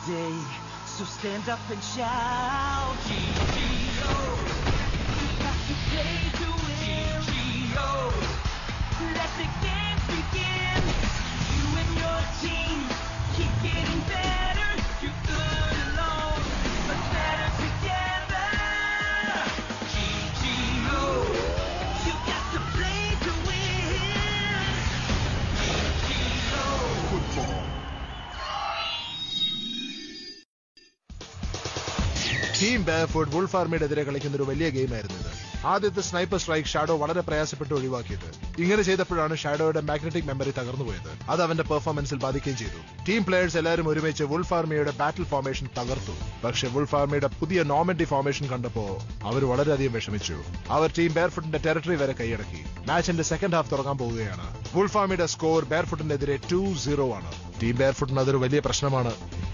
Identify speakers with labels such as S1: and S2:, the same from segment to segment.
S1: day. So stand up and shout. GGO. You got to play to win. GGO. Let the games begin. You and your team keep getting better. You're good alone, but better together. GGO. You got to play to win. GGO.
S2: Team ബാഫോർഡ് wolf ആർമിയുടെ കളിക്കുന്ന ഒരു വലിയ ഗെയിമായിരുന്നു ഇത് ആദ്യത്തെ sniper strike shadow വളരെ പ്രയാസപ്പെട്ട് ഒഴിവാക്കിയത് ഇങ്ങനെ ചെയ്തപ്പോഴാണ് ഷാഡോയുടെ മാഗ്നറ്റിക് മെമ്മറി തകർന്നു പോയത് അത് അവന്റെ പെർഫോമൻസിൽ ബാധിക്കുകയും ചെയ്തു ടീം പ്ലേയേഴ്സ് എല്ലാവരും ഒരുമിച്ച് വുൾഫ് ആർമിയുടെ ബാറ്റിൽ ഫോർമേഷൻ തകർത്തു പക്ഷെ വുൾഫ് ആർമിയുടെ പുതിയ നോമൻഡി ഫോർമേഷൻ കണ്ടപ്പോ അവർ വളരെയധികം വിഷമിച്ചു അവർ ടീം ബെയർഫുട്ടിന്റെ ടെറിട്ടറി വരെ കൈയടക്കി മാച്ചിന്റെ സെക്കൻഡ് ഹാഫ് തുടങ്ങാൻ പോവുകയാണ് വുൾഫ് ആർമിയുടെ സ്കോർ ബെയർഫുട്ടിനെതിരെ ടു സീറോ ആണ് ടീം ബെയർഫുട്ടിന് അതൊരു വലിയ പ്രശ്നമാണ്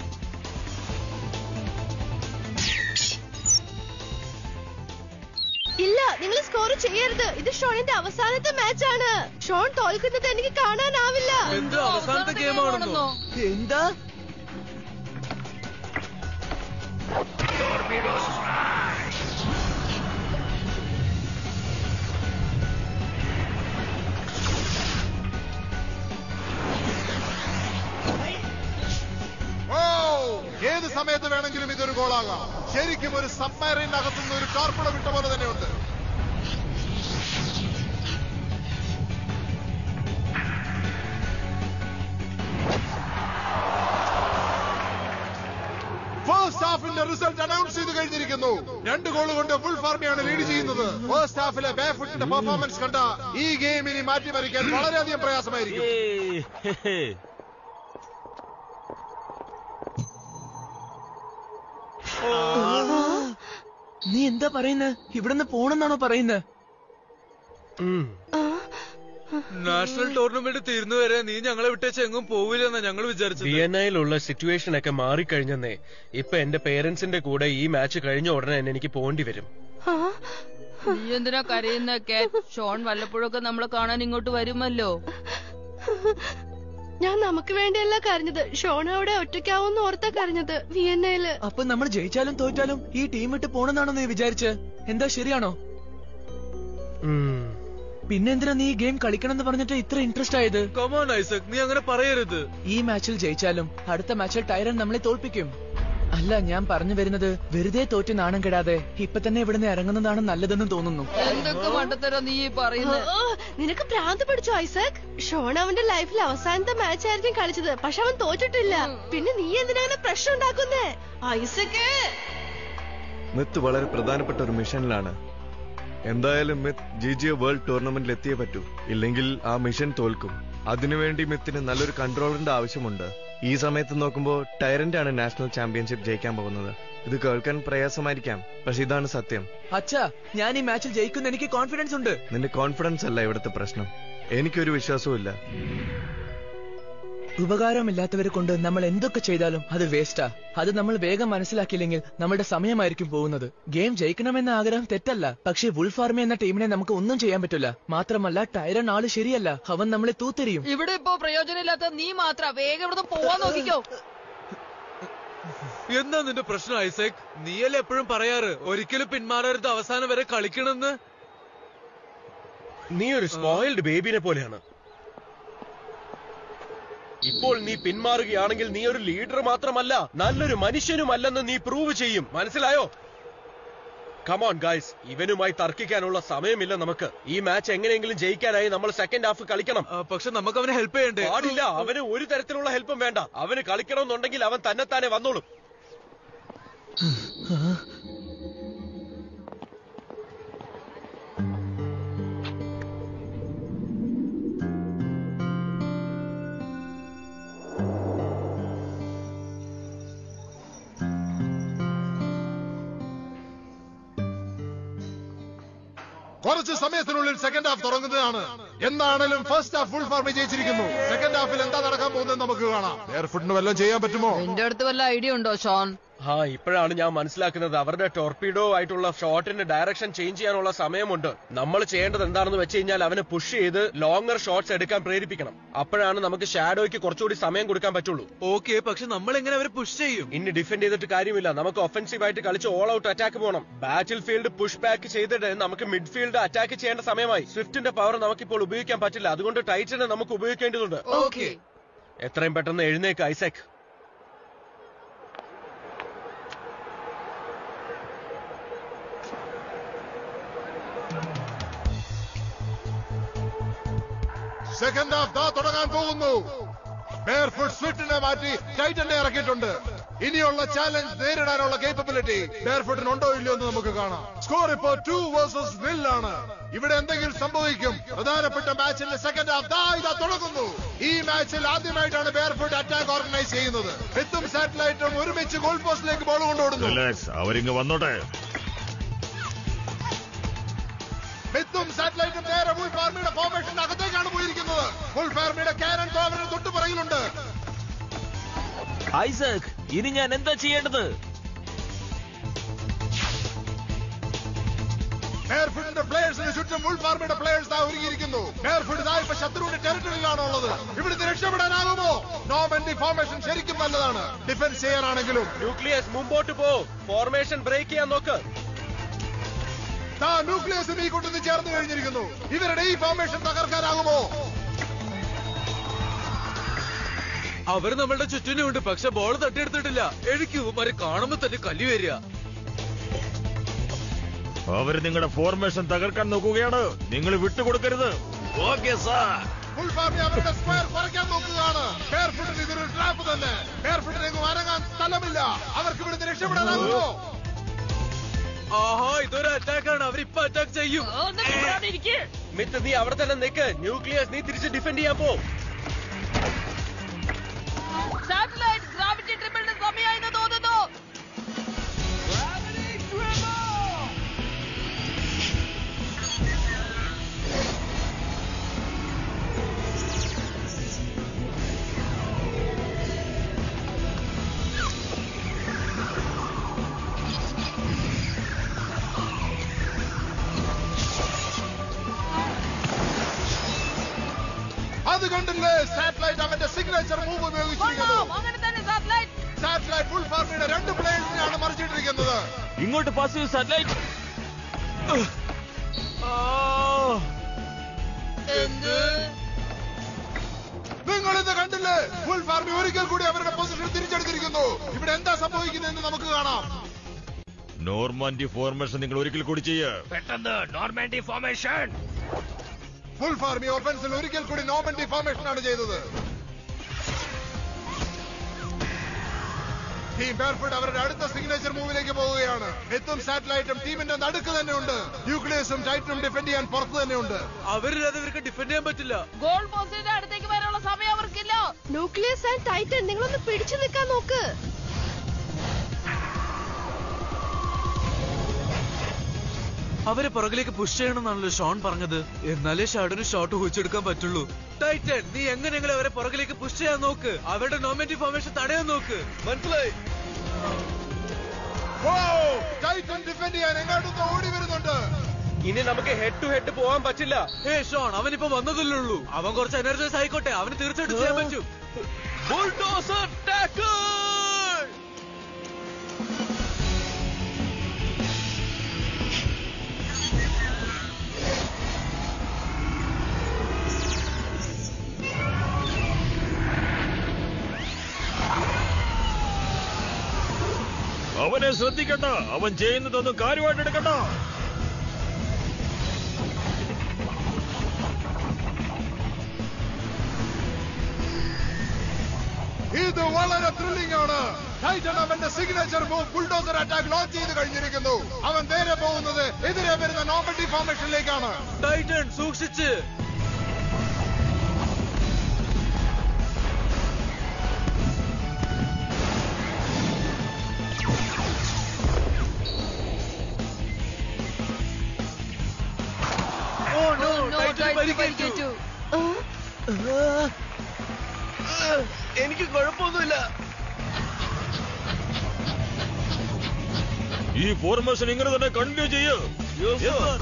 S3: ഇല്ല നിങ്ങൾ സ്കോർ ചെയ്യരുത് ഇത് ഷോണിന്റെ അവസാനത്തെ മാച്ചാണ് ഷോൺ തോൽക്കുന്നത് എനിക്ക് കാണാനാവില്ല
S4: എന്ത് അവസാനത്തെ ഗെയിമാണെന്നോ
S1: എന്താ
S2: ഓ ഏത് സമയത്ത് വേണമെങ്കിലും ഇതൊരു ഗോളാകാം ശരിക്കും ഒരു സബ്മറൈൻ അകത്തുനിന്ന് ഒരു കാർപ്പുള വിട്ട പോലെ തന്നെയുണ്ട് ഫസ്റ്റ് ഹാഫിന്റെ റിസൾട്ട് അനൗൺസ് ചെയ്ത് കഴിഞ്ഞിരിക്കുന്നു രണ്ട് ഗോൾ കൊണ്ട് ഫുൾ ഫാർമിയാണ് ലീഡ് ചെയ്യുന്നത് ഫസ്റ്റ് ഹാഫിലെ ബാഫുട്ടിന്റെ പെർഫോമൻസ് കണ്ട ഈ ഗെയിം ഇനി മാറ്റിമറിക്കാൻ വളരെയധികം പ്രയാസമായിരിക്കും
S1: നീ എന്താ പറയുന്നത് ഇവിടുന്ന് പോണെന്നാണോ പറയുന്നത്
S4: നാഷണൽ ടൂർണമെന്റ് തീർന്നുവരെ നീ ഞങ്ങളെ വിട്ടേച്ച് എങ്ങും പോവില്ലെന്നാ ഞങ്ങൾ വിചാരിച്ചത്
S5: വിയന്നയിലുള്ള സിറ്റുവേഷൻ ഒക്കെ മാറിക്കഴിഞ്ഞെന്നേ ഇപ്പൊ എന്റെ പേരൻസിന്റെ കൂടെ ഈ മാച്ച് കഴിഞ്ഞ ഉടനെ തന്നെ എനിക്ക് പോണ്ടി വരും
S6: നീ എന്തിനാ കരയുന്നൊക്കെ ഷോൺ വല്ലപ്പോഴൊക്കെ നമ്മളെ കാണാൻ ഇങ്ങോട്ട് വരുമല്ലോ
S3: ഞാൻ നമുക്ക് വേണ്ടിയല്ല കരഞ്ഞത് ഷോൺ അവിടെ ഒറ്റയ്ക്കാവൂന്ന് ഓർത്താ കരഞ്ഞത് വിയന്നയില്
S1: അപ്പൊ നമ്മൾ ജയിച്ചാലും തോറ്റാലും ഈ ടീം വിട്ട് പോണെന്നാണോ നീ വിചാരിച്ച് എന്താ ശരിയാണോ
S5: ഉം.
S1: പിന്നെന്തിനാ നീ ഈ ഗെയിം കളിക്കണം എന്ന് പറഞ്ഞിട്ട് ഇത്ര ഇൻട്രസ്റ്റ് ആയത്
S4: കമോൺ ഐസക് നീ അങ്ങനെ പറയരുത്
S1: ഈ മാച്ചിൽ ജയിച്ചാലും അടുത്ത മാച്ചിൽ ടൈറൻ നമ്മളെ തോൽപ്പിക്കും അല്ല ഞാൻ പറഞ്ഞു വരുന്നത് വെറുതെ തോറ്റ് നാണം കെടാതെ ഇപ്പൊ തന്നെ ഇവിടുന്ന് ഇറങ്ങുന്നതാണ് നല്ലതെന്ന് തോന്നുന്നു
S6: എന്തൊക്കെ മണ്ടത്തരോ നീ ഈ പറയുന്നത്
S3: ഓ, നിനക്ക് ഭ്രാന്ത് പിടിച്ചോ ഐസക് ഷോൺ അവന്റെ ലൈഫിൽ അവസാനത്തെ മാച്ച് ആയിരിക്കും കളിച്ചത് പക്ഷെ അവൻ തോറ്റിട്ടില്ല പിന്നെ നീ എന്തിനാണ് പ്രശ്നം ഉണ്ടാക്കുന്നേ ഐസക്
S7: മിത്ത് വളരെ പ്രധാനപ്പെട്ട ഒരു മിഷനിലാണ് എന്തായാലും മിത്ത് ജി ജി വേൾഡ് ടൂർണമെന്റിൽ എത്തിയേ പറ്റൂ ഇല്ലെങ്കിൽ ആ മിഷൻ തോൽക്കും അതിനുവേണ്ടി മിത്തിന് നല്ലൊരു കൺട്രോളറിന്റെ ആവശ്യമുണ്ട് ഈ സമയത്ത് നോക്കുമ്പോൾ ടൈറന്റ് ആണ് നാഷണൽ ചാമ്പ്യൻഷിപ്പ് ജയിക്കാൻ പോകുന്നത് ഇത് കേൾക്കാൻ പ്രയാസമായിരിക്കാം പക്ഷെ ഇതാണ് സത്യം
S1: അച്ഛാ ഞാൻ ഈ മാച്ചിൽ ജയിക്കുന്ന എനിക്ക് കോൺഫിഡൻസ് ഉണ്ട്
S7: നിന്റെ കോൺഫിഡൻസ് അല്ല ഇവിടുത്തെ പ്രശ്നം എനിക്കൊരു വിശ്വാസവും ഇല്ല
S1: ഉപകാരമില്ലാത്തവരെ കൊണ്ട് നമ്മൾ എന്തൊക്കെ ചെയ്താലും അത് വേസ്റ്റാ അത് നമ്മൾ വേഗം മനസ്സിലാക്കിയില്ലെങ്കിൽ നമ്മുടെ സമയമായിരിക്കും പോകുന്നത് ഗെയിം ജയിക്കണമെന്ന ആഗ്രഹം തെറ്റല്ല പക്ഷേ വുൾഫ് ആർമി എന്ന ടീമിനെ നമുക്ക് ഒന്നും ചെയ്യാൻ പറ്റില്ല മാത്രമല്ല ടൈറൺ ആള് ശരിയല്ല അവൻ നമ്മളെ തൂത്തെറിയും
S6: ഇവിടെ ഇപ്പോ പ്രയോജനമില്ലാത്ത നീ മാത്ര വേഗം ഇവിടുന്ന് പോവാൻ നോക്കിക്കോ
S4: എന്താ നിന്റെ പ്രശ്നം ഐസക് നീയല്ലേ എപ്പോഴും പറയാറ് ഒരിക്കലും പിന്മാറരുത് അവസാനം വരെ കളിക്കണമെന്ന്
S5: നീ ഒരു സ്പോയിൽഡ് ബേബിനെ പോലെയാണ് ഇപ്പോൾ നീ പിന്മാറുകയാണെങ്കിൽ നീ ഒരു ലീഡർ മാത്രമല്ല നല്ലൊരു മനുഷ്യനുമല്ലെന്ന് നീ പ്രൂവ് ചെയ്യും മനസ്സിലായോ കമോൺ ഗൈസ് ഇവനുമായി തർക്കിക്കാനുള്ള സമയമില്ല നമുക്ക് ഈ മാച്ച് എങ്ങനെയെങ്കിലും ജയിക്കാനായി നമ്മൾ സെക്കൻഡ് ഹാഫ് കളിക്കണം
S4: ആ, പക്ഷെ നമുക്ക് അവനെ ഹെൽപ്പ് ചെയ്യണ്ടേ
S5: പാടില്ല അവന് ഒരു തരത്തിലുള്ള ഹെൽപ്പും വേണ്ട അവന് കളിക്കണമെന്നുണ്ടെങ്കിൽ അവൻ തന്നെത്താനെ വന്നോളും
S2: കുറച്ച് സമയത്തിനുള്ളിൽ സെക്കൻഡ് ഹാഫ് തുടങ്ങുന്നതാണ് എന്താണേലും ഫസ്റ്റ് ഹാഫ് ഫുൾ ഫാർമി ജയിച്ചിരിക്കുന്നു സെക്കൻഡ് ഹാഫിൽ എന്താ നടക്കാൻ പോകുന്നത് നമുക്ക് കാണാം എയർ ഫുഡിന് വല്ലതും ചെയ്യാൻ പറ്റുമോ
S6: നിന്റെ അടുത്ത് വല്ല ഐഡിയ ഉണ്ടോ ഷോൺ
S5: ആ ഇപ്പോഴാണ് ഞാൻ മനസ്സിലാക്കുന്നത് അവരുടെ ടോർപീഡോ ആയിട്ടുള്ള ഷോട്ടിന്റെ ഡയറക്ഷൻ ചേഞ്ച് ചെയ്യാനുള്ള സമയമുണ്ട് നമ്മൾ ചെയ്യേണ്ടത് എന്താണെന്ന് വെച്ച് കഴിഞ്ഞാൽ അവനെ പുഷ് ചെയ്ത് ലോങ്ങർ ഷോട്ട്സ് എടുക്കാൻ പ്രേരിപ്പിക്കണം അപ്പോഴാണ് നമുക്ക് ഷാഡോയ്ക്ക് കുറച്ചുകൂടി സമയം കൊടുക്കാൻ പറ്റുള്ളൂ
S4: ഓക്കെ പക്ഷെ നമ്മൾ എങ്ങനെ അവരെ പുഷ് ചെയ്യും
S5: ഇനി ഡിഫെൻഡ് ചെയ്തിട്ട് കാര്യമില്ല നമുക്ക് ഒഫൻസീവ് ആയിട്ട് കളിച്ച് ഓൾ ഔട്ട് അറ്റാക്ക് പോകണം ബാറ്റിൽ ഫീൽഡ് പുഷ് ബാക്ക് ചെയ്തിട്ട് നമുക്ക് മിഡ്ഫീൽഡ് അറ്റാക്ക് ചെയ്യേണ്ട സമയമായി സ്വിഫ്റ്റിന്റെ പവർ നമുക്കിപ്പോൾ ഉപയോഗിക്കാൻ പറ്റില്ല അതുകൊണ്ട് ടൈറ്റനെ നമുക്ക് ഉപയോഗിക്കേണ്ടതുണ്ട്
S6: ഓക്കെ
S5: എത്രയും പെട്ടെന്ന് എഴുന്നേക്ക് ഐസക്
S2: സെക്കൻഡ് ഹാഫ് ദാ തുടങ്ങാൻ പോകുന്നു ബെയർഫുട്ട് സ്വിഫ്റ്റിനെ മാറ്റി ടൈറ്റനെ ഇറക്കിയിട്ടുണ്ട് ഇനിയുള്ള ചാലഞ്ച് നേരിടാനുള്ള കേപ്പബിലിറ്റി ബെയർഫുട്ടിന് ഉണ്ടോ ഇല്ലയോ എന്ന് നമുക്ക് കാണാം സ്കോർ ഇപ്പോ ടു വേഴ്സസ് വിൽ ആണ് ഇവിടെ എന്തെങ്കിലും സംഭവിക്കും പ്രധാനപ്പെട്ട മാച്ചിന്റെ സെക്കൻഡ് ഹാഫ് ദാ ഇതാ തുടങ്ങുന്നു ഈ മാച്ചിൽ ആദ്യമായിട്ടാണ് ബെയർഫുട്ട് അറ്റാക്ക് ഓർഗനൈസ് ചെയ്യുന്നത് വിത്തും സാറ്റലൈറ്റും ഒരുമിച്ച് ഗോൾ പോസ്റ്റിലേക്ക് ബോൾ കൊണ്ടുവിടുന്നു
S8: റിലാക്സ് അവരിങ്ങ് വന്നോട്ടെ
S2: മിത്തും സാറ്റലൈറ്റും നേരെ ഫുൾ ഫാർമിയുടെ ഫോർമേഷന്റെ അകത്തേക്കാണ് പോയിരിക്കുന്നത് ഫുൾ ഫാർമിയുടെ കാനൻ തോമറിന് തൊട്ടു പുറകിലുണ്ട്
S9: ഐസക് ഇനി ഞാൻ എന്താ ചെയ്യേണ്ടത്
S2: ബെയർഫുട്ടിന്റെ പ്ലേയേഴ്സിന് ചുറ്റും ഫുൾ ഫാർമിയുടെ പ്ലേയേഴ്സ് ആ ഒരുങ്ങിയിരിക്കുന്നു ബെയർഫുട്ട് ഇതാ ഇപ്പൊ ശത്രുവിന്റെ ടെറിട്ടറിയിലാണ് ഉള്ളത് ഇവിടുന്ന് രക്ഷപ്പെടാനാകുമോ നോമൻഡി ഫോർമേഷൻ ശരിക്കും നല്ലതാണ് ഡിഫൻസ് ചെയ്യാനാണെങ്കിലും
S5: ന്യൂക്ലിയസ് മുമ്പോട്ട് പോ ഫോർമേഷൻ ബ്രേക്ക് ചെയ്യാൻ നോക്ക്
S2: താ ന്യൂക്ലിയസും ഈ കൂട്ടത്തിൽ ചേർന്ന് കഴിഞ്ഞിരിക്കുന്നു ഇവരുടെ ഈ ഫോർമേഷൻ തകർക്കാനാകുമോ
S4: അവര് നമ്മളുടെ ചുറ്റിനുണ്ട് പക്ഷെ ബോൾ തട്ടിയെടുത്തിട്ടില്ല എനിക്ക് ഇവന്മാരെ കാണുമ്പോ തന്നെ കലി വരിക
S8: അവര് നിങ്ങളുടെ ഫോർമേഷൻ തകർക്കാൻ നോക്കുകയാണ് നിങ്ങൾ വിട്ടുകൊടുക്കരുത് ഓക്കെ സാർ
S2: ഫുൾ ഫാർമി അവരുടെ സ്ക്വയർ കുറയ്ക്കാൻ നോക്കുകയാണ് ബെയർഫുട്ടിന് ഇതൊരു ട്രാപ്പ് തന്നെ ബെയർഫുട്ടിന് എങ്ങും അനങ്ങാൻ സ്ഥലമില്ല അവർക്ക് ഇവിടുന്ന് രക്ഷപ്പെടാനാകുമോ
S4: ആഹാ ഇതൊരു അറ്റാക്കാണ് അവരിപ്പൊ അറ്റാക്ക് ചെയ്യും
S5: മിത്ത് നീ അവിടെ തന്നെ നിൽക്ക് ന്യൂക്ലിയസ് നീ തിരിച്ച് ഡിഫെൻഡ് ചെയ്യാൻ പോ
S6: സാറ്റലൈറ്റ് ഗ്രാവിറ്റി ട്രിപ്പിളിന്റെ സമയമായെന്ന് തോന്നുന്നു
S2: അത് കണ്ടില്ലേ സാറ്റലൈറ്റ് അവന്റെ സിഗ്നേച്ചർ മൂവ് ഉപയോഗിച്ചിരിക്കുന്നു
S6: കൊള്ളാം അങ്ങനെ തന്നെ സാറ്റലൈറ്റ്
S2: സാറ്റലൈറ്റ് ഫുൾ ഫാർമിയുടെ രണ്ട് പ്ലേയേഴ്സിനെയാണ് മറിച്ചിട്ടിരിക്കുന്നത്
S9: ഇങ്ങോട്ട് പാസ് ചെയ്യൂ സാറ്റലൈറ്റ്
S6: എന്ത്
S2: നിങ്ങൾ ഇത് കണ്ടില്ലേ ഫുൾ ഫാർമി ഒരിക്കൽ കൂടി അവരുടെ പൊസിഷൻ തിരിച്ചെടുത്തിരിക്കുന്നു ഇവിടെ എന്താ സംഭവിക്കുന്നതെന്ന് നമുക്ക് കാണാം
S8: നോർമാൻഡി ഫോർമേഷൻ നിങ്ങൾ ഒരിക്കൽ കൂടി ചെയ്യ
S9: പെട്ടെന്ന് നോർമാൻഡി ഫോർമേഷൻ
S2: ഫുൾ ഫാർമി ഒഫൻസിൽ ഒരിക്കൽ കൂടി നോമൻഡി ഫോർമേഷൻ ആണ് ചെയ്തത് ടീം ബെയർഫുഡ് അവരുടെ അടുത്ത സിഗ്നേച്ചർ മൂവിലേക്ക് പോവുകയാണ് എത്തും സാറ്റലൈറ്റും ടീമിന്റെ നടുക്ക് തന്നെ ഉണ്ട് ന്യൂക്ലിയസും ടൈറ്റും ഡിഫെൻഡ് ചെയ്യാൻ പുറത്ത് തന്നെ ഉണ്ട്
S4: അവരില്ലാതെ ഇവർക്ക് ഡിഫെൻഡ് ചെയ്യാൻ പറ്റില്ല
S6: ഗോൾ പോസ്റ്റിന്റെ അടുത്തേക്ക് വരാനുള്ള സമയം അവർക്കില്ല
S3: ന്യൂക്ലിയസ് ആൻഡ് ടൈറ്റൻ നിങ്ങളൊന്ന് പിടിച്ചു നിൽക്കാൻ നോക്ക്
S4: അവരെ പുറകിലേക്ക് പുഷ് ചെയ്യണമെന്നാണല്ലോ ഷോൺ പറഞ്ഞത് എന്നാലേ ഷാഡോന് ഷോട്ട് ഊഹിച്ചെടുക്കാൻ പറ്റുള്ളൂ ടൈറ്റൻ നീ എങ്ങനെയെങ്കിലും അവരെ പുറകിലേക്ക് പുഷ് ചെയ്യാൻ നോക്ക് അവരുടെ നോമെന്റി ഫോർമേഷൻ തടയാൻ നോക്ക് മനസ്സിലായി
S2: ടൈറ്റൻ ഡിഫെൻഡ് ചെയ്യാൻ എങ്ങോട്ടൊന്ന് ഓടി വരുന്നുണ്ട്
S5: ഇനി നമുക്ക് ഹെഡ് ടു ഹെഡ് പോകാൻ പറ്റില്ല
S4: ഏ ഷോൺ അവൻ ഇപ്പൊ വന്നതല്ലേ ഉള്ളൂ അവൻ കുറച്ച് എനർജൈസ് ആയിക്കോട്ടെ അവന് തീർച്ചയായിട്ടും ചെയ്യാൻ പറ്റും ബുൾഡോസർ ടാക്കിൾ
S8: അവനെ ശ്രദ്ധിക്കണ്ട അവൻ ചെയ്യുന്നതൊന്നും കാര്യമായിട്ട് എടുക്കണ്ട
S2: ഇത് വളരെ ത്രില്ലിംഗ് ആണ് ടൈറ്റൻ അവന്റെ signature move bulldozer attack launch ചെയ്ത് കഴിഞ്ഞിരിക്കുന്നു അവൻ നേരെ പോകുന്നത് എതിരെ വരുന്ന നോമൻഡി ഫോർമേഷനിലേക്കാണ്
S4: ടൈറ്റൻ സൂക്ഷിച്ച് oh no
S6: No,
S4: Titan
S6: Titan
S4: പരിക്കേറ്റു
S6: പരിക്കേറ്റു.
S5: എനിക്ക് കുഴപ്പമൊന്നുമില്ല
S8: ഈ ഫോർമേഷൻ ഇങ്ങനെ തന്നെ കണ്ടിന്യൂ ചെയ്യൂ Yes, sir.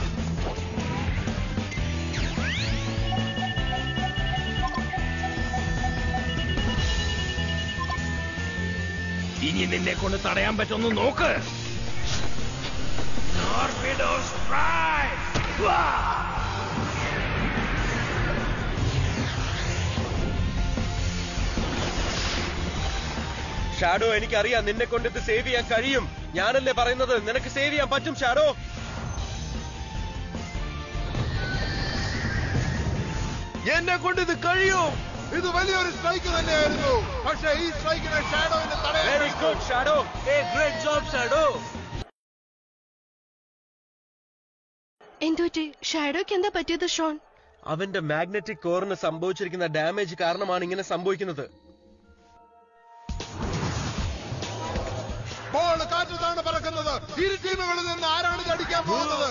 S9: ഇനി നിന്നെ കൊണ്ട് തടയാൻ പറ്റുമെന്ന് നോക്ക് Torpedo strike! വാ!
S5: ഷാഡോ എനിക്കറിയാം നിന്നെ കൊണ്ട് ഇത് സേവ് ചെയ്യാൻ കഴിയും ഞാനല്ലേ പറയുന്നത് നിനക്ക് സേവ് ചെയ്യാൻ പറ്റും ഷാഡോ
S7: എന്നെ കൊണ്ട് ഇത് കഴിയും
S2: ഇത് വലിയൊരു സ്ട്രൈക്ക് തന്നെയായിരുന്നു പക്ഷേ ഈ സ്ട്രൈക്കിനെ ഷാഡോവിനെ തടയാൻ
S5: very good shadow
S4: great job shadow
S3: എന്തുപറ്റി ഷാഡോക്ക് എന്താ പറ്റിയത് ഷോൺ
S5: അവന്റെ മാഗ്നറ്റിക് കോറിന് സംഭവിച്ചിരിക്കുന്ന ഡാമേജ് കാരണമാണ് ഇങ്ങനെ സംഭവിക്കുന്നത്
S2: ബോൾ കാറ്റത്താണ് പറക്കുന്നത് ഇരു ടീമുകളിൽ നിന്ന് ആരാണ് ഇത് അടിക്കാൻ പോകുന്നത്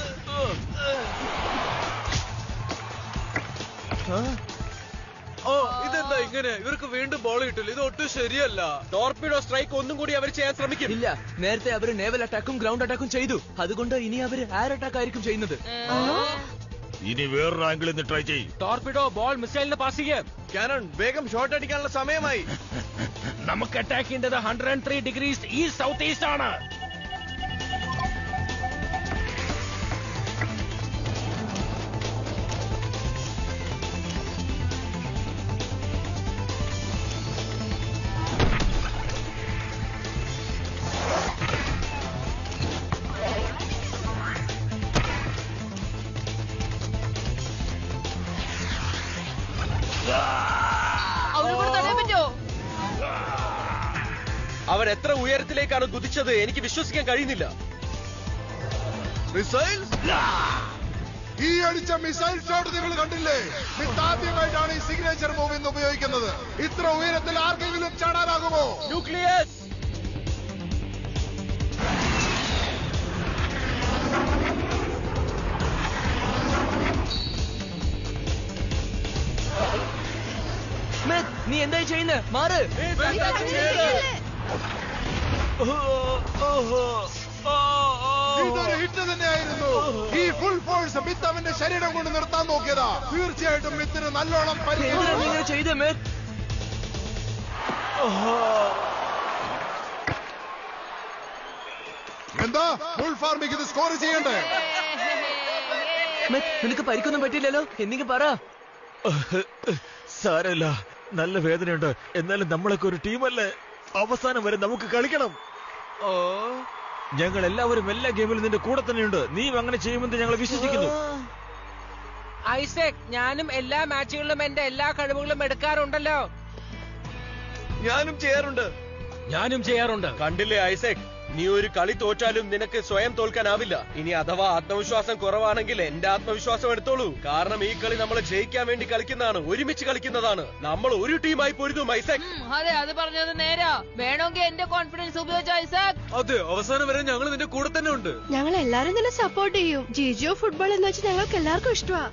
S4: ഓ ഇതെന്താ ഇങ്ങനെ ഇവർക്ക് വീണ്ടും ബോൾ കിട്ടില്ല ഇത് ഒട്ടും ശരിയല്ല
S5: ടോർപിഡോ സ്ട്രൈക്ക് ഒന്നും കൂടി അവർ ചെയ്യാൻ ശ്രമിക്കും
S10: ഇല്ല നേരത്തെ അവര് നേവൽ അറ്റാക്കും ഗ്രൗണ്ട് അറ്റാക്കും ചെയ്തു അതുകൊണ്ട് ഇനി അവര് എയർ അറ്റാക്ക് ആയിരിക്കും ചെയ്യുന്നത്
S8: ഇനി വേറൊരു ആംഗിളിൽ നിന്ന് ട്രൈ ചെയ്യും
S9: ടോർപിഡോ ബോൾ മിസൈലിന് പാസ് ചെയ്യാം
S7: കാനൺ വേഗം ഷോട്ട് അടിക്കാനുള്ള സമയമായി
S9: നമുക്ക് അറ്റാക്ക് ചെയ്യേണ്ടത് ഹൺഡ്രഡ് ആൻഡ് ത്രീ ഡിഗ്രീസ് ഈ സൗത്ത് ഈസ്റ്റ് ആണ്
S6: അവനെ കൂടെ തടയാൻ പറ്റോ
S5: അവൻ എത്ര ഉയരത്തിലേക്കാണ് കുതിച്ചത് എനിക്ക് വിശ്വസിക്കാൻ കഴിയുന്നില്ല
S2: മിസൈൽ ഈ അടിച്ച മിസൈൽ ഷോട്ട് നിങ്ങൾ കണ്ടില്ലേ ഇത് ആദ്യമായിട്ടാണ് ഈ സിഗ്നേച്ചർ മൂവ് ഇന്ന് ഉപയോഗിക്കുന്നത് ഇത്ര ഉയരത്തിൽ ആർക്കെങ്കിലും ചാടാനാകുമോ
S5: ന്യൂക്ലിയസ്
S10: സ്മിത്ത് നീ എന്തായി ചെയ്യുന്നത് മാറ്
S2: ഇതൊരു ഹിറ്റ് തന്നെയായിരുന്നു ഈ ഫുൾ ഫോഴ്സ് മിത്ത് അവന്റെ ശരീരം കൊണ്ട് നിർത്താൻ നോക്കിയതാ തീർച്ചയായിട്ടും മിത്തിന് നല്ലോണം
S10: എന്തിനാ
S2: പരിഹരിച്ചു
S10: നീ ഇങ്ങനെ ചെയ്തേ മിത്ത്
S2: എന്താ ഫുൾ ഫാർമിക്ക് ഇത് സ്കോർ ചെയ്യണ്ടേ
S10: മിത്ത് നിനക്ക് പരിക്കൊന്നും പറ്റില്ലല്ലോ എന്തെങ്കിലും പറ
S8: സാരമില്ല നല്ല വേദനയുണ്ട് എന്നാലും നമ്മളൊക്കെ ഒരു ടീമല്ലേ അവസാനം വരെ നമുക്ക് കളിക്കണം
S4: ഓ
S8: ഞങ്ങൾ എല്ലാവരും എല്ലാ ഗെയിമിലും നിന്റെ കൂടെ തന്നെയുണ്ട് നീ അങ്ങനെ ചെയ്യുമെന്ന് ഞങ്ങൾ വിശ്വസിക്കുന്നു
S11: ഐസക് ഞാനും എല്ലാ മാച്ചുകളിലും എന്റെ എല്ലാ കഴിവുകളും എടുക്കാറുണ്ടല്ലോ
S7: ഞാനും ചെയ്യാറുണ്ട്
S9: ഞാനും ചെയ്യാറുണ്ട്
S5: കണ്ടില്ലേ ഐസക് നീ ഒരു കളി തോറ്റാലും നിനക്ക് സ്വയം തോൽക്കാനാവില്ല ഇനി അഥവാ ആത്മവിശ്വാസം കുറവാണെങ്കിൽ എന്റെ ആത്മവിശ്വാസം എടുത്തോളൂ കാരണം ഈ കളി നമ്മൾ ജയിക്കാൻ വേണ്ടി കളിക്കുന്നതാണ് ഒരുമിച്ച് കളിക്കുന്നതാണ് നമ്മൾ ഒരു ടീമായി പൊരുതും ഐസക്
S6: ഉം, അതെ അത് പറഞ്ഞത് നേരാ വേണമെങ്കിൽ എന്റെ കോൺഫിഡൻസ് ഉപയോഗിച്ച ഐസാക്
S4: അതെ അവസാനം വരെ ഞങ്ങൾ നിന്റെ കൂടെ തന്നെ ഉണ്ട്
S3: ഞങ്ങൾ എല്ലാരും തന്നെ സപ്പോർട്ട് ചെയ്യും ജിജിയോ ഫുട്ബോൾ എന്ന് വെച്ചാൽ ഞങ്ങൾക്ക് എല്ലാവർക്കും ഇഷ്ടമാ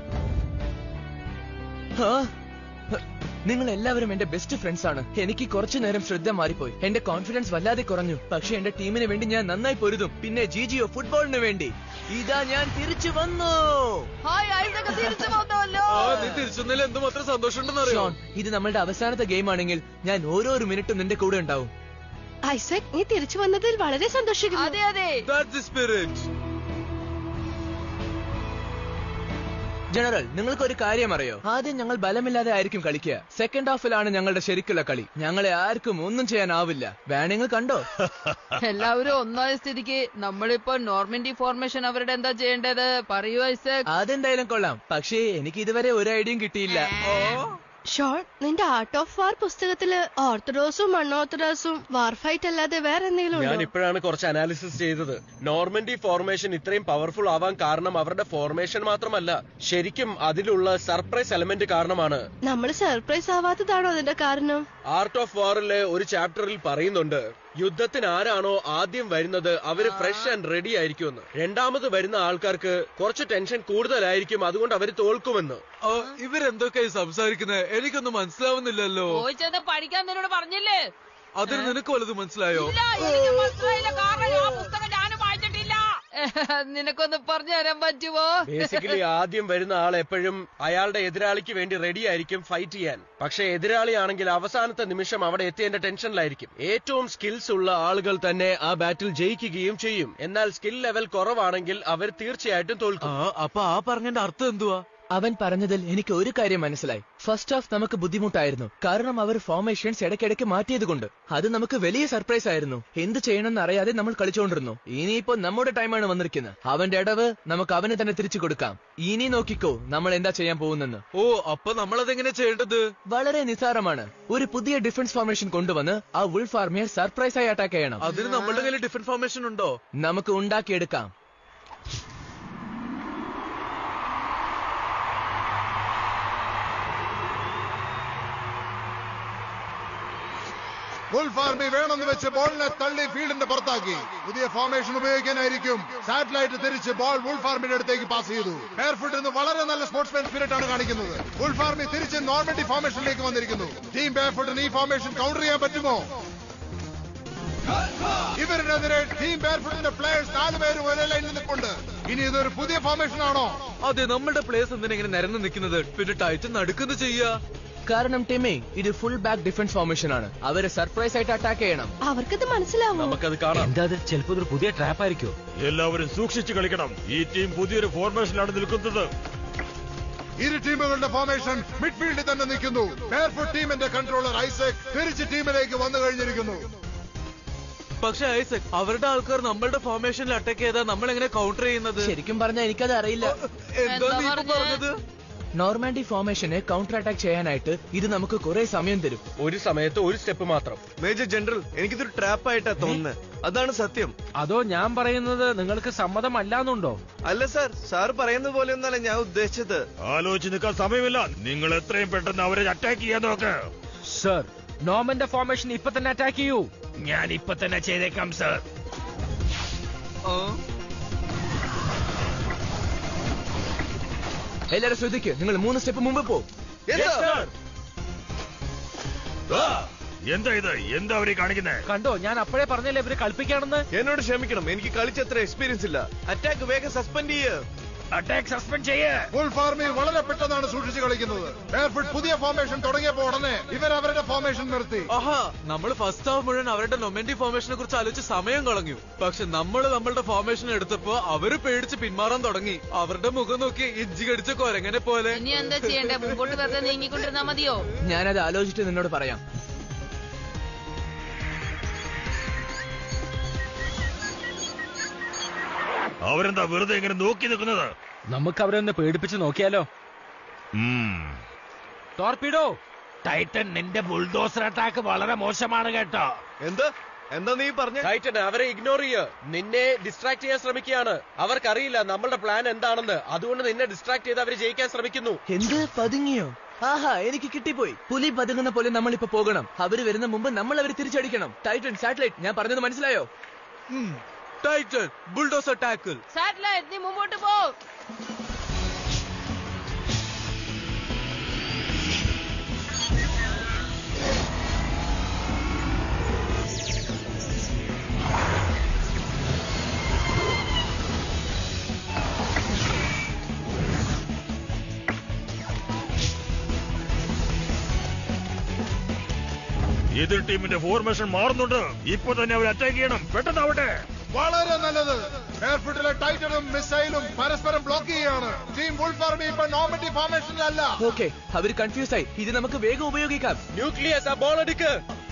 S10: ആ? നിങ്ങൾ എല്ലാവരും എന്റെ ബെസ്റ്റ് ഫ്രണ്ട്സ് ആണ് എനിക്ക് കുറച്ചു നേരം ശ്രദ്ധ മാറിപ്പോയി എന്റെ കോൺഫിഡൻസ് വല്ലാതെ കുറഞ്ഞു പക്ഷെ എന്റെ ടീമിന് വേണ്ടി ഞാൻ നന്നായി പൊരുതും പിന്നെ ജിജിയോ ഫുട്ബോളിന് വേണ്ടി ഇതാ ഞാൻ തിരിച്ചു വന്നു
S6: ഹായ് ഐസക് തിരിച്ചു വന്നല്ലോ
S4: ആ നീ തിരിച്ചൊന്നില്ല എന്തുമാത്രം സന്തോഷമുണ്ടെന്ന് അറിയോ
S10: ഷോൺ ഇത് നമ്മളുടെ അവസാനത്തെ ഗെയിം ആണെങ്കിൽ ഞാൻ ഓരോ മിനിറ്റും നിന്റെ കൂടെ ഉണ്ടാവും
S3: ഐസക് നീ തിരിച്ചു വന്നതിൽ വളരെ സന്തോഷിക്കുന്നു
S6: അതെ അതെ
S4: That's the spirit.
S10: ജനറൽ നിങ്ങൾക്ക് ഒരു കാര്യം അറിയോ ആദ്യം ഞങ്ങൾ ബലമില്ലാതെ ആയിരിക്കും കളിക്കുക സെക്കൻഡ് ഹാഫിലാണ് ഞങ്ങളുടെ ശരിക്കുള്ള കളി ഞങ്ങളെ ആർക്കും ഒന്നും ചെയ്യാനാവില്ല വേണമെങ്കിൽ കണ്ടോ
S6: എല്ലാവരും ഒന്നായ സ്ഥിതിക്ക് നമ്മളിപ്പോ നോർമൻഡി ഫോർമേഷൻ അവരുടെ എന്താ ചെയ്യേണ്ടത് പറയൂ ഐസക്
S10: അതെന്തായാലും കൊള്ളാം പക്ഷേ എനിക്ക് ഇതുവരെ ഒരു ഐഡിയയും കിട്ടിയില്ല
S3: ഷോൺ നിന്റെ ആർട്ട് ഓഫ് വാർ പുസ്തകത്തില് ഓർത്തഡോക്സും അൺഓർത്തഡോക്സും വാർ ഫൈറ്റ് അല്ലാതെ വേറെ എന്തെങ്കിലും
S5: ഞാൻ
S3: ഉണ്ടോ
S5: ഇപ്പോഴാണ് കുറച്ച് അനാലിസിസ് ചെയ്തത് നോർമൻഡി ഫോർമേഷൻ ഇത്രയും പവർഫുൾ ആവാൻ കാരണം അവരുടെ ഫോർമേഷൻ മാത്രമല്ല ശരിക്കും അതിലുള്ള സർപ്രൈസ് എലമെന്റ് കാരണമാണ്
S3: നമ്മൾ സർപ്രൈസ് ആവാത്തതാണോ അതിന്റെ കാരണം
S5: ആർട്ട് ഓഫ് വാറിലെ ഒരു ചാപ്റ്ററിൽ പറയുന്നുണ്ട് യുദ്ധത്തിന് ആരാണോ ആദ്യം വരുന്നത് അവര് ഫ്രഷ് ആൻഡ് റെഡി ആയിരിക്കുമെന്ന് രണ്ടാമത് വരുന്ന ആൾക്കാർക്ക് കുറച്ച് ടെൻഷൻ കൂടുതലായിരിക്കും അതുകൊണ്ട് അവര് തോൽക്കുമെന്ന്
S4: ഓ, ഇവരെന്തൊക്കെയായി സംസാരിക്കുന്നത് എനിക്കൊന്നും മനസ്സിലാവുന്നില്ലല്ലോ
S6: പോയി ചെന്ന് പഠിക്കാൻ നിന്നോട് പറഞ്ഞില്ലേ
S4: അതിന് നിനക്ക് വലുത് മനസ്സിലായോ
S6: ഇല്ല എനിക്ക് മനസ്സിലായില്ല കാരണം ആ പുസ്തകം ഞാനും വായിച്ചിട്ടില്ല നിനക്കൊന്ന് പറഞ്ഞു തരാൻ പറ്റുമോ
S5: ബേസിക്കലി ആദ്യം വരുന്ന ആൾ എപ്പോഴും അയാളുടെ എതിരാളിക്ക് വേണ്ടി റെഡി ആയിരിക്കും ഫൈറ്റ് ചെയ്യാൻ പക്ഷെ എതിരാളിയാണെങ്കിൽ അവസാനത്തെ നിമിഷം അവിടെ എത്തിയതിന്റെ ടെൻഷനിലായിരിക്കും ഏറ്റവും സ്കിൽസ് ഉള്ള ആളുകൾ തന്നെ ആ ബാറ്റിൽ ജയിക്കുകയും ചെയ്യും എന്നാൽ സ്കിൽ ലെവൽ കുറവാണെങ്കിൽ അവർ തീർച്ചയായിട്ടും തോൽക്കും
S4: ആ അപ്പൊ ആ പറഞ്ഞതിന്റെ അർത്ഥം എന്തുവാ
S10: അവൻ പറഞ്ഞതിൽ എനിക്ക് ഒരു കാര്യം മനസ്സിലായി ഫസ്റ്റ് ഹാഫ് നമുക്ക് ബുദ്ധിമുട്ടായിരുന്നു കാരണം അവർ ഫോർമേഷൻസ് ഇടയ്ക്കിടയ്ക്ക് മാറ്റിയത് കൊണ്ട് അത് നമുക്ക് വലിയ സർപ്രൈസ് ആയിരുന്നു എന്ത് ചെയ്യണമെന്ന് അറിയാതെ നമ്മൾ കളിച്ചുകൊണ്ടിരുന്നു ഇനിയിപ്പോ നമ്മുടെ ടൈമാണ് വന്നിരിക്കുന്നത് അവന്റെ ഇടവ് നമുക്ക് അവന് തന്നെ തിരിച്ചു കൊടുക്കാം ഇനി നോക്കിക്കോ നമ്മൾ എന്താ ചെയ്യാൻ പോകുന്നെന്ന്
S4: ഓ അപ്പൊ നമ്മൾ അതെങ്ങനെ ചെയ്യേണ്ടത്
S10: വളരെ നിസാരമാണ് ഒരു പുതിയ ഡിഫൻസ് ഫോർമേഷൻ കൊണ്ടുവന്ന് ആ വുൾഫ് ആർമിയെ സർപ്രൈസ് ആയി അറ്റാക്ക് ചെയ്യണം
S4: അതിന് നമ്മളുടെ കയ്യിൽ ഡിഫറെന്റ് ഫോർമേഷൻ ഉണ്ടോ
S10: നമുക്ക് ഉണ്ടാക്കിയെടുക്കാം
S2: വുൾഫ് ആർമി വേണമെന്ന് വെച്ച് ബോളിനെ തള്ളി ഫീൽഡിന്റെ പുറത്താക്കി പുതിയ ഫോർമേഷൻ ഉപയോഗിക്കാനായിരിക്കും സാറ്റലൈറ്റ് തിരിച്ച് ബോൾ വുൾഫ് ആർമിയുടെ അടുത്തേക്ക് പാസ് ചെയ്തു എയർഫുട്ട് എന്ന് വളരെ നല്ല സ്പോർട്സ്മാൻ സ്പിരിറ്റ് ആണ് കാണിക്കുന്നത് വുൾഫ് ആർമി തിരിച്ച് നോർമഡി ഫോർമേഷനിലേക്ക് വന്നിരിക്കുന്നു ടീം ബെയർഫുട്ടിന് ഈ ഫോർമേഷൻ കൗണ്ടർ ചെയ്യാൻ പറ്റുമോ ഇവരിനെതിരെ ടീം ബെയർഫുട്ടിന്റെ പ്ലേയേഴ്സ് നാലുപേരും ഒരേ ലൈനിൽ നിൽപ്പുണ്ട് ഇനി ഇതൊരു പുതിയ ഫോർമേഷൻ ആണോ
S4: അതെ നമ്മുടെ പ്ലേസ് എന്തിനാ ഇങ്ങനെ നിരന്ന് നിൽക്കുന്നത് പിന്നെ ടൈറ്റൻ നടുക്കുന്ന ചെയ്യാ
S10: കാരണം ടിമേ ഇത് ഫുൾ ബാക്ക് ഡിഫൻസ് ഫോർമേഷൻ ആണ് അവരെ സർപ്രൈസ് ആയിട്ട് അറ്റാക്ക് ചെയ്യണം
S3: അവർക്കത് മനസ്സിലാവോ
S5: നമുക്കത് കാണാം
S9: എന്താ ചിലപ്പോ ഇതൊരു പുതിയ ട്രാപ്പ് ആയിരിക്കോ
S8: എല്ലാവരും സൂക്ഷിച്ചു കളിക്കണം ഈ ടീം പുതിയൊരു ഫോർമേഷനിലാണ് നിൽക്കുന്നത്
S2: ഇരു ടീമുകളുടെ ഫോർമേഷൻ മിഡ്ഫീൽഡിൽ തന്നെ നിൽക്കുന്നു ബെയർഫുട്ട് ടീമിന്റെ കൺട്രോളർ ഐസക് തിരിച്ച് ടീമിലേക്ക് വന്നു കഴിഞ്ഞിരിക്കുന്നു
S4: പക്ഷെ ഐസക് അവരുടെ ആൾക്കാർ നമ്മളുടെ ഫോർമേഷനിൽ അറ്റാക്ക് ചെയ്താൽ നമ്മൾ എങ്ങനെ കൗണ്ടർ ചെയ്യുന്നത്
S10: ശരിക്കും പറഞ്ഞാൽ എനിക്കത് അറിയില്ല
S4: എന്താ നീ ഇപ്പൊ പറഞ്ഞത്
S10: നോർമാൻഡി ഫോർമേഷനെ കൗണ്ടർ അറ്റാക്ക് ചെയ്യാനായിട്ട് ഇത് നമുക്ക് കുറെ സമയം തരും
S5: ഒരു സമയത്ത് ഒരു സ്റ്റെപ്പ് മാത്രം
S7: മേജർ ജനറൽ എനിക്കിതൊരു ട്രാപ്പ് ആയിട്ടാ തോന്നുന്നത് അതാണ് സത്യം
S9: അതോ ഞാൻ പറയുന്നത് നിങ്ങൾക്ക് സമ്മതമല്ലാന്നുണ്ടോ
S7: അല്ല സാർ സാർ പറയുന്നത് പോലെ ഒന്നല്ല ഞാൻ ഉദ്ദേശിച്ചത്
S8: ആലോചിച്ച് നിൽക്കാൻ സമയമില്ല നിങ്ങൾ എത്രയും പെട്ടെന്ന് അവരെ അറ്റാക്ക് ചെയ്യാൻ നോക്ക്
S9: സർ നോമന്റെ ഫോർമേഷൻ ഇപ്പൊ തന്നെ അറ്റാക്ക് ചെയ്യൂ ഞാൻ ഇപ്പൊ തന്നെ ചെയ്തേക്കാം സർ
S10: എല്ലാരും ശ്രദ്ധിക്ക് നിങ്ങൾ മൂന്ന് സ്റ്റെപ്പ് മുമ്പ് പോ
S8: എന്താ ഇത് എന്താ അവരെ കാണിക്കുന്നത്
S9: കണ്ടോ ഞാൻ അപ്പോഴേ പറഞ്ഞല്ലേ ഇവര് കളിപ്പിക്കാണെന്ന്
S7: എന്നോട് ക്ഷമിക്കണം എനിക്ക് കളിച്ചത്ര എക്സ്പീരിയൻസ് ഇല്ല അറ്റാക്ക് വേഗം സസ്പെൻഡ് ചെയ്യ്
S9: അറ്റാക്ക് സസ്പെൻഡ് ചെയ്യേ
S2: വുൾഫ് ആർമി വളരെ പെട്ടെന്നാണ് സൂക്ഷിച്ച് കളിക്കുന്നത് ബെയർഫുട്ട് പുതിയ ഫോർമേഷൻ തുടങ്ങിയപ്പോ ഉടനെ ഇവർ അവരുടെ ഫോർമേഷൻ നിർത്തി
S4: ആഹാ നമ്മൾ ഫസ്റ്റ് ഹാഫ് മുഴുവൻ അവരുടെ നൊമെന്റി ഫോർമേഷനെ കുറിച്ച് ആലോചിച്ച് സമയം കളഞ്ഞു പക്ഷെ നമ്മൾ നമ്മളുടെ ഫോർമേഷൻ എടുത്തപ്പോ അവര് പേടിച്ച് പിന്മാറാൻ തുടങ്ങി അവരുടെ മുഖം നോക്കി ഇഞ്ചി കടിച്ച കൊരങ്ങനെ പോലെ
S6: ഇനി എന്താ ചെയ്യണ്ടേ മുമ്പോട്ട് വെറുതെ നീങ്ങിക്കൊണ്ടിരുന്നാ മതിയോ
S10: ഞാനത് ആലോചിച്ചിട്ട് നിന്നോട് പറയാം
S8: അവരെന്താ വെറുതെ ഇങ്ങനെ നോക്കി നിൽക്കുന്നത്
S9: നമുക്ക് അവരെ ഒന്ന് പേടിപ്പിച്ച് നോക്കിയാലോ
S8: ഉം.
S9: ടോർപിഡോ ടൈറ്റൻ നിന്റെ ബുൾഡോസർ അറ്റാക്ക് വളരെ മോശമാണ് കേട്ടോ
S7: എന്താ എന്താ നീ പറഞ്ഞ
S5: ടൈറ്റൻ അവരെ ഇഗ്നോർ ചെയ്യ നിന്നെ ഡിസ്ട്രാക്ട് ചെയ്യാൻ ശ്രമിക്കുകയാണ് അവർക്കറിയില്ല നമ്മളുടെ പ്ലാൻ എന്താണെന്ന് അതുകൊണ്ട് നിന്നെ ഡിസ്ട്രാക്ട് ചെയ്ത് അവർ ജയിക്കാൻ ശ്രമിക്കുന്നു
S10: എന്ത് പതുങ്ങിയോ ആഹാ എനിക്ക് കിട്ടിപ്പോയി പുലി പതുങ്ങുന്ന പോലെ നമ്മൾ ഇപ്പൊ പോകണം അവര് വരുന്ന മുമ്പ് നമ്മൾ അവര് തിരിച്ചടിക്കണം ടൈറ്റൻ സാറ്റലൈറ്റ് ഞാൻ പറഞ്ഞത് മനസ്സിലായോ
S4: ടൈറ്റൻ ബുൾഡോസർ ടാക്കിൾ
S6: സാറ്റലൈറ്റ് നീ മുമ്പോട്ട് പോ
S8: എതിർ ടീമിന്റെ ഫോർമേഷൻ മാറുന്നുണ്ട് ഇപ്പൊ തന്നെ അവർ അറ്റാക്ക് ചെയ്യണം പെട്ടെന്നാവട്ടെ
S2: വളരെ നല്ലത് എയർഫുട്ടിലെ ടൈറ്റനും മിസൈലും പരസ്പരം ബ്ലോക്ക് ചെയ്യുകയാണ് ടീം വുൾഫ് ആർമി ഇപ്പൊ നോർമഡി ഫോർമേഷനിലല്ല
S10: ഓക്കെ അവര് കൺഫ്യൂസ് ആയി ഇത് നമുക്ക് വേഗം ഉപയോഗിക്കാം
S5: ന്യൂക്ലിയസ് ആ ബോൾ എടുക്ക്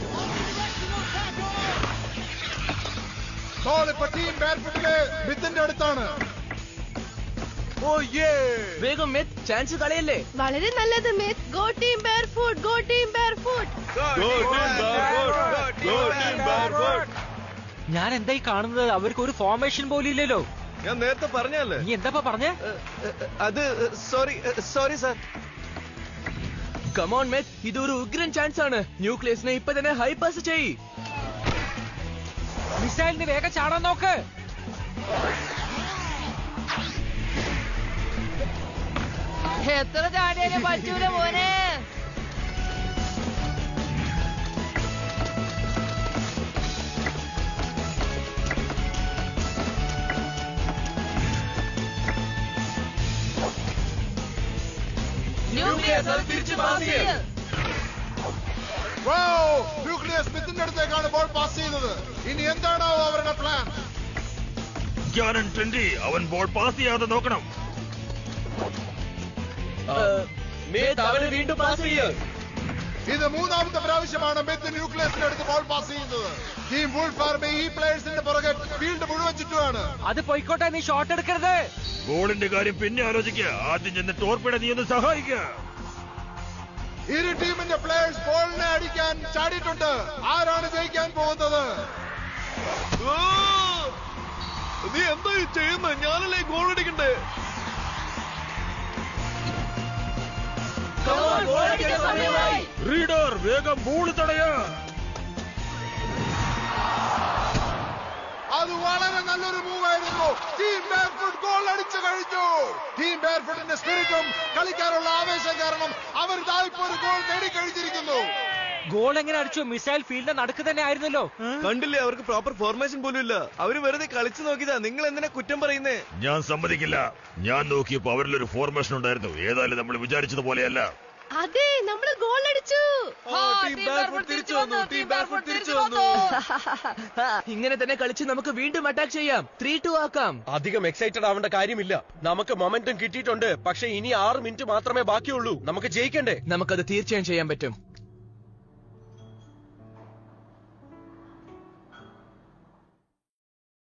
S2: ബോൾ ഇപ്പൊ ടീം ബാറ്റ്ഫുട്ടിലെ മിത്തിന്റെ അടുത്താണ്
S4: ഓ യേ
S10: വേഗം മെത്ത് ചാൻസ് കളയല്ലേ
S3: വളരെ നല്ലത് miss go team barefoot go team barefoot
S9: ഞാൻ എന്തായി കാണുന്നത് അവർക്ക് ഒരു ഫോർമേഷൻ പോലും ഇല്ലല്ലോ
S7: ഞാൻ നേരത്തെ പറഞ്ഞല്ലേ
S9: നീ എന്താ പറഞ്ഞേ
S7: അത് സോറി സോറി സാർ
S10: കമോൺ മെത്ത് ഇതൊരു ഉഗ്രൻ ചാൻസ് ആണ് ന്യൂക്ലിയസിനെ ഇപ്പൊ തന്നെ ഹൈ പാസ് ചെയ്യ്
S9: മിസൈലിന് വേഗം ചാടാൻ നോക്ക്
S6: എത്ര ചാടിയാലും പറ്റൂല മോനെ
S2: ന്യൂക്ലിയസ് സ്മിത്തിന്റെ അടുത്തേക്കാണ് ബോൾ പാസ് ചെയ്യുന്നത് ഇനി എന്താണോ അവരുടെ പ്ലാൻ
S8: ക്യാനൻ ട്വന്റി അവൻ ബോൾ പാസ് ചെയ്യാതെ നോക്കണം
S5: മിത്ത് അവന് വീണ്ടും പാസ് ചെയ്യ്
S2: ഇത് മൂന്നാമത്തെ പ്രാവശ്യമാണ് മെത്ത് ന്യൂക്ലിയസിന്റെ അടുത്ത് ബോൾ പാസ് ചെയ്യുന്നത് ടീം വുൾഫ് ആർമി ഈ പ്ലേയേഴ്സിന്റെ പുറകെ ഫീൽഡ് മുഴുവൻ ചുറ്റുമാണ്
S11: അത് പോയിക്കോട്ടെ നീ ഷോട്ട് എടുക്കരുത്
S8: ഗോളിന്റെ കാര്യം പിന്നെ ആലോചിക്കുക ആദ്യം ചെന്ന് ടോർപ്പിടെ നീ ഒന്ന് സഹായിക്കുക
S2: ഇരു ടീമിന്റെ പ്ലേയേഴ്സ് ബോളിനെ അടിക്കാൻ ചാടിയിട്ടുണ്ട് ആരാണ് ജയിക്കാൻ പോകുന്നത്
S7: നീ എന്താ ചെയ്യുന്നത് ഞാനല്ലേ ഗോൾ അടിക്കണ്ടേ
S8: റീഡർ വേഗം ബോൾ തടയാ
S2: അത് വളരെ നല്ലൊരു മൂവായിരുന്നു ടീം ബാർഫുഡ് ഗോൾ അടിച്ചു കഴിഞ്ഞു ടീം ബാർഫുഡിന്റെ സ്പിരിറ്റും കളിക്കാനുള്ള ആവേശം കാരണം അവർ ഇതാ ഇപ്പോ ഒരു ഗോൾ നേടിക്കഴിഞ്ഞിരിക്കുന്നു
S11: ഗോൾ എങ്ങനെ അടിച്ചു മിസൈൽ ഫീൽഡിന്റെ നടുക്ക് തന്നെ ആയിരുന്നല്ലോ
S7: കണ്ടില്ലേ അവർക്ക് പ്രോപ്പർ ഫോർമേഷൻ പോലും ഇല്ല അവര് വെറുതെ കളിച്ചു നോക്കിയതാ നിങ്ങൾ എന്തിനാ കുറ്റം പറയുന്നേ
S8: ഞാൻ സമ്മതിക്കില്ല ഞാൻ നോക്കിയപ്പോ അവരിലൊരു ഫോർമേഷൻ ഉണ്ടായിരുന്നു ഏതായാലും നമ്മൾ വിചാരിച്ചതുപോലെയല്ല
S3: അതെ നമ്മള് ഗോൾ അടിച്ചു
S10: ഇങ്ങനെ തന്നെ കളിച്ച് നമുക്ക് വീണ്ടും അറ്റാക്ക് ചെയ്യാം ത്രീ ടു ആക്കാം
S5: അധികം എക്സൈറ്റഡ് ആവേണ്ട കാര്യമില്ല നമുക്ക് മൊമെന്റം കിട്ടിയിട്ടുണ്ട് പക്ഷെ ഇനി ആറ് മിനിറ്റ് മാത്രമേ ബാക്കിയുള്ളൂ നമുക്ക് ജയിക്കണ്ടേ
S10: നമുക്കത് തീർച്ചയായും ചെയ്യാൻ പറ്റും